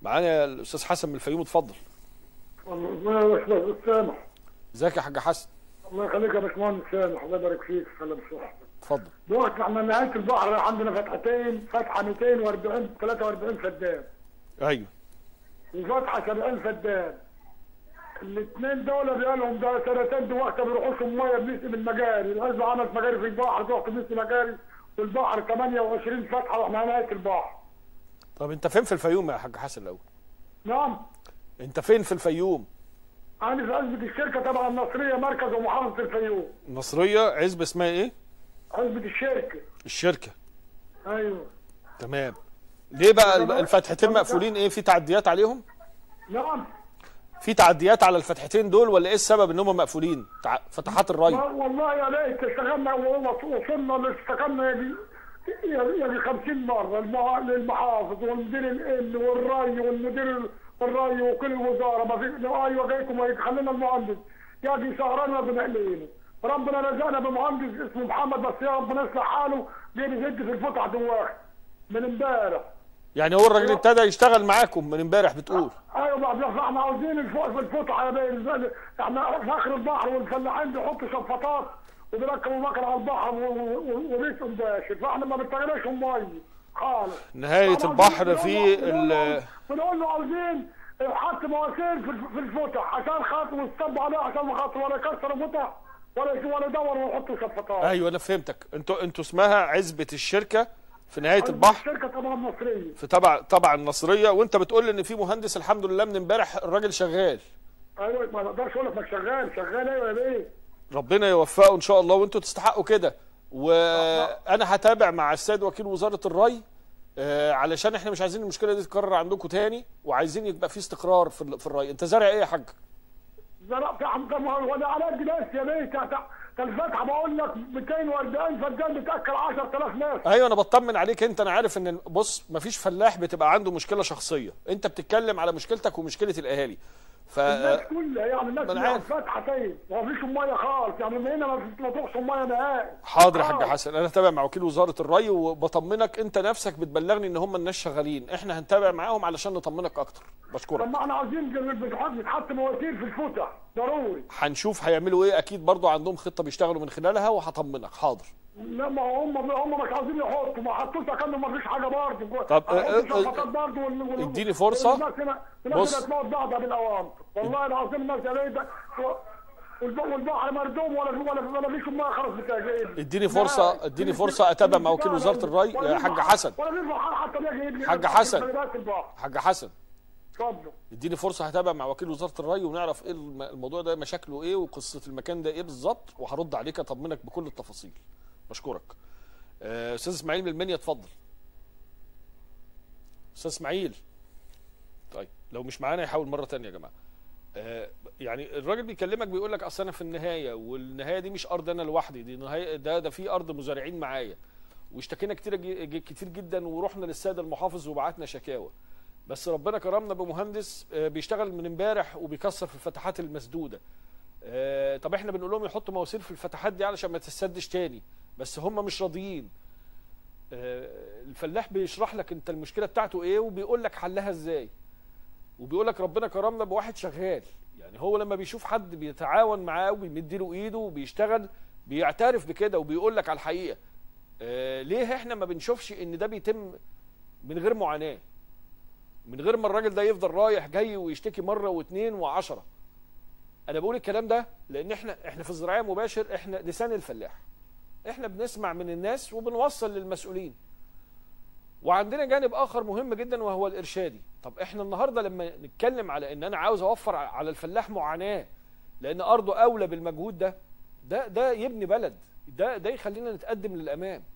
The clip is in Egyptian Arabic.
معانا الاستاذ حسن من الفيوم اتفضل الله يحفظك سامح ازيك يا حاج حسن الله يخليك يا باشمهندس سامح الله يبارك فيك خلي بصحتك اتفضل دلوقتي احنا نهايه البحر عندنا فتحتين فتحه 240 43 فدان ايوه وفتحه 70 فدان الاثنين دول بقالهم ده سنتين دلوقتي ما بيروحوش الميه بنسم المجاري الغاز عملت مجاري في البحر تروح بنسم مجاري والبحر 28 فتحه واحنا نهايه البحر طب انت فين في الفيوم يا حاج حسن الاول نعم انت فين في الفيوم انا في عزبة الشركه تبع النصريه مركز ومحافظه الفيوم مصريه عزبه اسمها ايه عزبة الشركه الشركه ايوه تمام ليه بقى الب- الفتحتين مقفولين ايه في تعديات عليهم نعم في تعديات على الفتحتين دول ولا ايه السبب ان هم مقفولين تع- فتحات الري والله يا ريت اشتغلنا ووصلنا اللي اشتغلنا يجي يجي 50 مره المع- للمحافظ والمدير الامن والري والمدير الري وكل الوزاره ما في ايوه جايكم خلينا المهندس يجي سهران بنقلينه ربنا رزقنا بمهندس اسمه محمد بس يا ربنا يصلح حاله جه يزد في الفتح دواخ من امبارح يعني هو الراجل ابتدى يشتغل معاكم من امبارح بتقول ايوه بقى بس احنا عاوزين الفوق في الفتحه يا بيه احنا في اخر البحر والفلاحين بيحطوا شفاطات وبيركبوا مكن على البحر و- و- و- وبيتهم داشت فاحنا ما بنتغناش ميه خالص نهايه فاحنا البحر عاوزين- في بنقول له- ال- بنقول له عاوزين حط مواسير في الف- في الفتح عشان خاطر ويصب عليها عشان خاطر ولا يكسر فتح ولا ولا يدور ويحطوا شفاطات ايوه انا فهمتك انتوا انتوا اسمها عزبه الشركه في نهايه البحر الشركه طبعا مصريه في تبع تبع النصريه وانت بتقول ان في مهندس الحمد لله من امبارح الراجل شغال ايوه ما اقدرش اقول لك مش شغال شغال ايوه يا بيه ربنا يوفقه ان شاء الله وانتوا تستحقوا كده وانا هتابع مع السيد وكيل وزاره الري آه، علشان احنا مش عايزين المشكله دي تتكرر عندكم تاني وعايزين يبقى في استقرار في ال- في الري انت زارع ايه يا حاج زرعت عم ولا على قد ناس يا بيه تا- تا- تا الفتحه بقول لك 240 فدان بتاكل 10000 ناس ايوه انا بطمن عليك انت انا عارف ان بص مفيش فلاح بتبقى عنده مشكله شخصيه انت بتتكلم على مشكلتك ومشكله الاهالي ف الناس كلها يعني الناس ما أنا اللي عارف. فتحه طيب ما فيش ميه خالص يعني من هنا ما ما تروحش ميه نهائي حاضر يا حاج خالص. حسن انا هتابع مع وكيل وزاره الري وبطمنك انت نفسك بتبلغني ان هم الناس شغالين احنا هنتابع معاهم علشان نطمنك اكتر بشكرك طب ما احنا عاوزين بنحط بنحط مواسير في الفتح ضروري هنشوف هيعملوا ايه اكيد برضو عندهم خطه بيشتغلوا من خلالها وهطمنك حاضر لا ما هم هم مش عاوزين يحطوا ما حطوش كانوا ما فيش حاجه برضه طب، اه، اه، شفاطات برضه وال- وال- اديني فرصة. والناس هنا الناس بص. هنا تموت بعضها بالاوامر والله العظيم الناس يا بيه والب- والبحر مردوم ولا ولا ولا فيش ميه خالص بتاجيل اديني فرصة- اديني فرصة اتابع مع وكيل وزارة الري. يا حاج حسن. ولا في بحر حتى بيجي يبني حاج حسن. بلدات البحر حاج حسن اتفضل اديني فرصه هتابع مع وكيل وزاره الري ونعرف ايه الم- الموضوع ده مشاكله ايه وقصه المكان ده ايه بالظبط وهرد عليك اطمنك بكل التفاصيل بشكرك آه، استاذ اسماعيل من المنيا اتفضل استاذ اسماعيل طيب لو مش معانا يحاول مره تانية يا جماعه آه، يعني الراجل بيكلمك بيقول لك اصل انا في النهايه والنهايه دي مش ارض انا لوحدي دي نهايه ده ده في ارض مزارعين معايا واشتكينا كتير جي- جي- كتير جدا ورحنا للسيد المحافظ وبعتنا شكاوى بس ربنا كرمنا بمهندس آه، بيشتغل من امبارح وبيكسر في الفتحات المسدوده آه، طب احنا بنقول لهم يحطوا مواسير في الفتحات دي علشان ما تتسدش تاني بس هم مش راضيين آه، الفلاح بيشرح لك انت المشكله بتاعته ايه وبيقول لك حلها ازاي وبيقول لك ربنا كرمنا بواحد شغال يعني هو لما بيشوف حد بيتعاون معاه وبيمد له ايده وبيشتغل بيعترف بكده وبيقول لك على الحقيقه آه، ليه احنا ما بنشوفش ان ده بيتم من غير معاناه من غير ما الراجل ده يفضل رايح جاي ويشتكي مره واثنين وعشرة انا بقول الكلام ده لان احنا احنا في الزراعيه مباشر احنا لسان الفلاح احنا بنسمع من الناس وبنوصل للمسؤولين وعندنا جانب اخر مهم جدا وهو الارشادي طب احنا النهارده لما نتكلم على ان انا عاوز اوفر على الفلاح معاناه لان ارضه اولى بالمجهود ده ده ده يبني بلد ده ده يخلينا نتقدم للامام